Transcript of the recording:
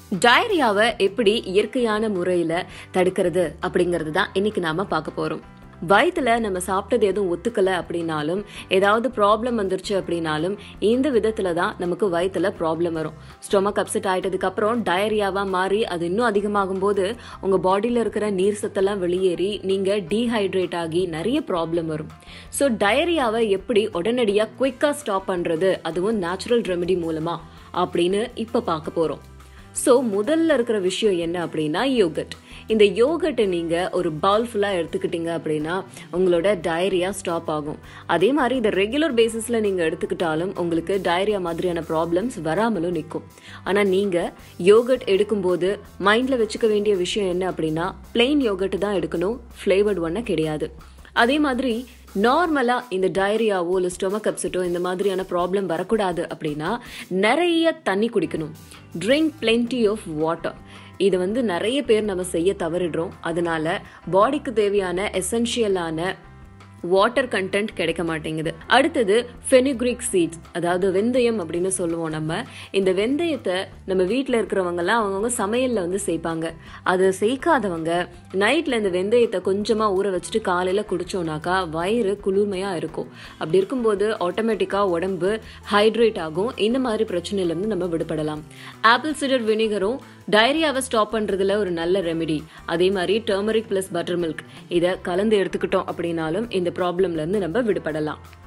டயரியாவை எப்படி இயற்கையான முறையில தடுக்கிறது அப்படிங்கறது தான் இன்னைக்கு நாம பார்க்க போறோம் வயிற்றுல நம்ம சாப்பிட்டது எதுவும் ஒத்துக்கல அப்படின்னாலும் ஏதாவது ப்ராப்ளம் வந்துருச்சு அப்படின்னாலும் இந்த விதத்துல தான் நமக்கு வயிற்றுல ப்ராப்ளம் வரும் ஸ்டொமக் அப்செட் ஆயிட்டதுக்கு அப்புறம் டயரியாவா மாறி அது இன்னும் அதிகமாகும் போது உங்க பாடியில இருக்கிற நீர் சத்தெல்லாம் வெளியேறி நீங்க டீஹைட்ரேட் ஆகி நிறைய ப்ராப்ளம் வரும் ஸோ டயரியாவை எப்படி உடனடியா குயிக்கா ஸ்டாப் பண்றது அதுவும் நேச்சுரல் ரெமெடி மூலமா அப்படின்னு இப்ப பார்க்க போறோம் ஸோ முதல்ல இருக்கிற விஷயம் என்ன அப்படின்னா யோகட் இந்த யோகட்டை நீங்கள் ஒரு பவுல் ஃபுல்லாக எடுத்துக்கிட்டீங்க அப்படின்னா உங்களோட டயரியா ஸ்டாப் ஆகும் அதே மாதிரி இதை ரெகுலர் பேசிஸில் நீங்கள் எடுத்துக்கிட்டாலும் உங்களுக்கு டயரியா மாதிரியான ப்ராப்ளம்ஸ் வராமலும் நிற்கும் ஆனால் நீங்கள் யோகட் எடுக்கும்போது மைண்டில் வச்சுக்க வேண்டிய விஷயம் என்ன அப்படின்னா பிளெயின் யோகட் தான் எடுக்கணும் ஃப்ளேவர்ட் ஒன்று கிடையாது அதே மாதிரி நார்மலா இந்த டயரியாவோ இல்லை ஸ்டொமக் அப்செட்டோ இந்த மாதிரியான ப்ராப்ளம் வரக்கூடாது அப்படின்னா நிறைய தண்ணி குடிக்கணும் ட்ரிங்க் பிளென்டி ஆஃப் வாட்டர் இது வந்து நிறைய பேர் நம்ம செய்ய தவறிடுறோம் அதனால பாடிக்கு தேவையான எசென்ஷியலான வாட்டர் கண்டென்ட் கிடைக்க மாட்டேங்குது அடுத்தது ஃபெனிக்ரிக் சீட்ஸ் அதாவது வெந்தயம் அப்படின்னு சொல்லுவோம் நம்ம இந்த வெந்தயத்தை நம்ம வீட்டில் இருக்கிறவங்கலாம் அவங்கவுங்க சமையலில் வந்து சேர்ப்பாங்க அதை சேர்க்காதவங்க நைட்டில் இந்த வெந்தயத்தை கொஞ்சமாக ஊற வச்சுட்டு காலையில் குடிச்சோம்னாக்கா வயிறு குளிர்மையாக இருக்கும் அப்படி இருக்கும்போது ஆட்டோமேட்டிக்காக உடம்பு ஹைட்ரேட் ஆகும் இந்த மாதிரி பிரச்சனையிலேருந்து நம்ம விடுபடலாம் ஆப்பிள் சிடர் வினிகரும் டயரியாவை ஸ்டாப் பண்ணுறதுல ஒரு நல்ல ரெமெடி அதே மாதிரி டர்மரிக் ப்ளஸ் பட்டர் மில்க் இதை கலந்து எடுத்துக்கிட்டோம் அப்படின்னாலும் இந்த ப்ராப்ளம்லேருந்து நம்ம விடுபடலாம்